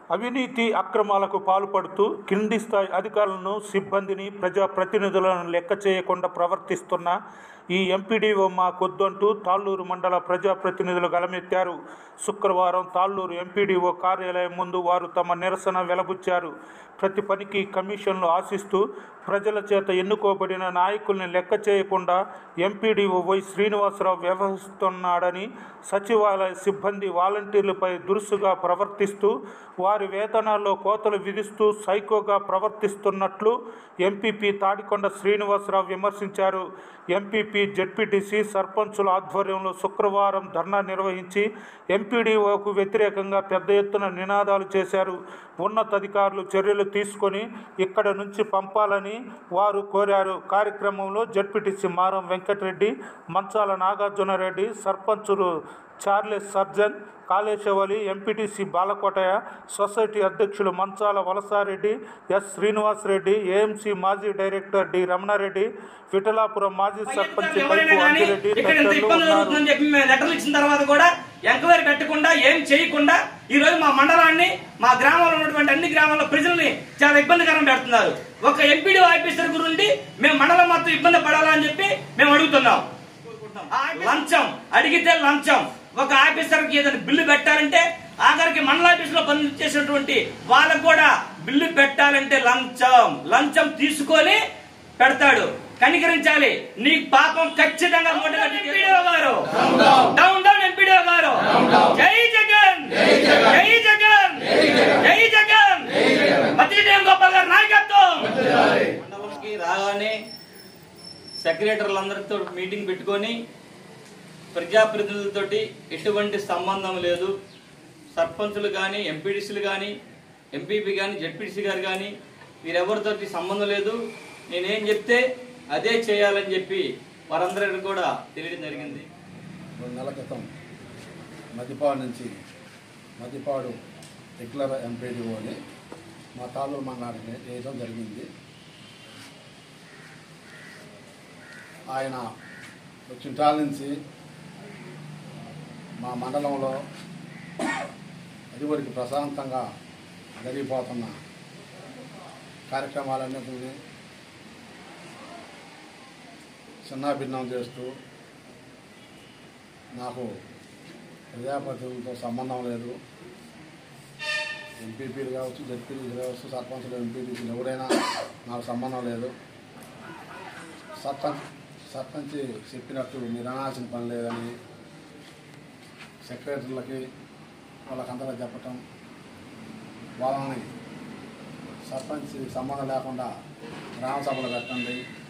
అవినీతి అక్రమాలకు పాల్పడుతూ కింది స్థాయి అధికారులను సిబ్బందిని ప్రజాప్రతినిధులను లెక్క చేయకుండా ప్రవర్తిస్తున్న ఈ ఎంపీడీఓ మా కొద్దంటూ తాళ్ళూరు మండల ప్రజాప్రతినిధులు గలమెత్తారు శుక్రవారం తాళ్ళూరు ఎంపీడీఓ కార్యాలయం ముందు వారు తమ నిరసన వెలబుచ్చారు ప్రతి పనికి కమిషన్లు ఆశిస్తూ ప్రజల చేత ఎన్నుకోబడిన నాయకుల్ని లెక్క చేయకుండా ఎంపీడీఓ వై శ్రీనివాసరావు వ్యవహరిస్తున్నాడని సచివాలయ సిబ్బంది వాలంటీర్లపై దురుసుగా ప్రవర్తిస్తూ వారి వేతనాల్లో కోతలు విధిస్తూ సైకోగా ప్రవర్తిస్తున్నట్లు ఎంపీపీ తాడికొండ శ్రీనివాసరావు విమర్శించారు ఎంపీపీ జడ్పీటీసీ సర్పంచుల ఆధ్వర్యంలో శుక్రవారం ధర్నా నిర్వహించి ఎంపీడీఓకు వ్యతిరేకంగా పెద్ద ఎత్తున నినాదాలు చేశారు ఉన్నతాధికారులు చర్యలు తీసుకొని ఇక్కడ నుంచి పంపాలని వారు కోరారు కార్యక్రమంలో జడ్పీటీసీ మారం వెంకటరెడ్డి మంచాల నాగార్జునరెడ్డి సర్పంచులు చార్లెస్ సర్జన్ కాళేశవలి ఎంపీటీసీ బాలకోటయ్య సొసైటీ అధ్యక్షులు మంచాల వలసారెడ్డి ఎస్ శ్రీనివాసరెడ్డి ఏఎంసీ మాజీ డైరెక్టర్ డి రమణారెడ్డి విఠలాపురం మాజీ సర్పంచ్ ఎవరైనా పైపు కానీ అంజిరెడ్డి ఇక్కడ ఇంత తదితరులు ఇబ్బంది ఉన్నారు జరుగుతుందని చెప్పి మేము లెటర్లు ఇచ్చిన తర్వాత కూడా ఎంక్వైరీ పెట్టకుండా ఏం చేయకుండా ఈ రోజు మా మండలాన్ని మా గ్రామంలో ఉన్నటువంటి అన్ని గ్రామాల్లో ప్రజల్ని చాలా ఇబ్బందికరం పెడుతున్నారు ఒక ఎంపీడీ ఆఫీసర్ గురించి మేము మండలం మొత్తం ఇబ్బంది పడాలని చెప్పి మేము అడుగుతున్నాం లంచం అడిగితే లంచం ఒక ఆఫీసర్ కి ఏదైనా బిల్లు పెట్టాలంటే ఆఖరికి మండల ఆఫీస్ లో పనిచేసినటువంటి వాళ్ళకు కూడా బిల్లు పెట్టాలంటే లంచం లంచం తీసుకొని పెడతాడు కనికరించాలి నీ పాపం ఖచ్చితంగా ఎంపీడీఓ గారు డౌన్ డౌన్ ఎంపీడీఓ గారు జై జగన్ జై జగన్ జై జగన్ మతిదేం గోపాల్ గారు నాయకత్వం మండలంకి రాగానే సెక్రటరీలందరితో మీటింగ్ పెట్టుకొని ప్రజాప్రతినిధులతోటి ఎటువంటి సంబంధం లేదు సర్పంచులు కానీ ఎంపీడీసీలు కానీ ఎంపీపీ కానీ జడ్పీటీసీ గారు కానీ వీరెవరితోటి సంబంధం లేదు నేనేం చెప్తే అదే చేయాలని చెప్పి వారందరికీ కూడా తెలియడం జరిగింది రెండు నెలల క్రితం మద్దిపాడు నుంచి మద్దిపాడు రెగ్యులర్ ఎంపీడీఓని మా తాలూరు మండలానికి వేయడం జరిగింది ఆయన చింటాల నుంచి మా మండలంలో అదివరకు ప్రశాంతంగా జరిగిపోతున్న కార్యక్రమాలన్నింటినీ చిన్నాభిన్నం చేస్తూ నాకు ప్రజాప్రతినిధులతో సంబంధం లేదు ఎంపీపీలు కావచ్చు జడ్పీలు కావచ్చు సర్పంచులు ఎంపీటీసీలు ఎవరైనా నాకు సంబంధం లేదు సర్పంచ్ సర్పంచ్ చెప్పినట్టు మీరు అనాల్సిన పని లేదని సెక్రటరీలకి వాళ్ళకందరూ చెప్పటం వాళ్ళని సర్పంచ్ సంబంధం లేకుండా గ్రామ సభలు పెట్టండి